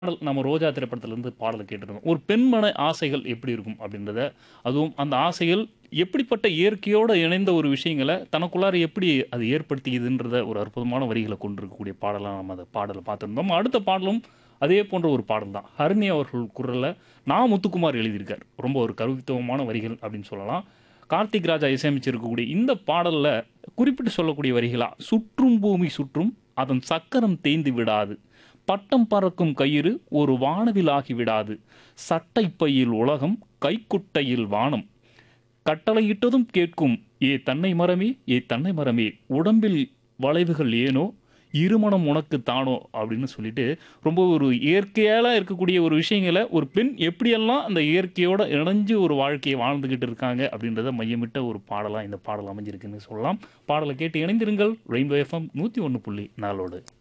பாடல் நம்ம ரோஜா திரைப்படத்திலேருந்து பாடலை கேட்டிருந்தோம் ஒரு பெண்மன ஆசைகள் எப்படி இருக்கும் அப்படின்றத அதுவும் அந்த ஆசைகள் எப்படிப்பட்ட இயற்கையோடு இணைந்த ஒரு விஷயங்களை தனக்குள்ளார எப்படி அது ஏற்படுத்திக்குதுன்றத ஒரு அற்புதமான வரிகளை கொண்டிருக்கக்கூடிய பாடலாக நம்ம அந்த பாடலை பார்த்துருந்தோம் அடுத்த பாடலும் அதே போன்ற ஒரு பாடல் தான் ஹரிணி அவர்கள் குரலில் நான் முத்துக்குமார் எழுதியிருக்கார் ரொம்ப ஒரு கருவித்துவமான வரிகள் அப்படின்னு சொல்லலாம் கார்த்திக் ராஜா இசையமைச்சிருக்கக்கூடிய இந்த பாடலில் குறிப்பிட்டு சொல்லக்கூடிய வரிகளா சுற்றும் பூமி சுற்றும் அதன் சக்கரம் தேய்ந்து விடாது பட்டம் பறக்கும் கயிறு ஒரு வானவில் ஆகிவிடாது சட்டை பையில் உலகம் கைக்குட்டையில் வானம் கட்டளையிட்டதும் கேட்கும் ஏ தன்னை மரமே ஏ தன்னை மரமே உடம்பில் வளைவுகள் ஏனோ இருமணம் உனக்கு தானோ அப்படின்னு சொல்லிட்டு ரொம்ப ஒரு இயற்கையால இருக்கக்கூடிய ஒரு விஷயங்களை ஒரு பெண் எப்படியெல்லாம் அந்த இயற்கையோட இணைஞ்சு ஒரு வாழ்க்கையை வாழ்ந்துகிட்டு இருக்காங்க அப்படின்றத மையமிட்ட ஒரு பாடலாக இந்த பாடல் அமைஞ்சிருக்குன்னு சொல்லலாம் பாடலை கேட்டு இணைந்திருங்கள் ரெயின்போ எஃப்எம் நூற்றி ஒன்று புள்ளி நாலோடு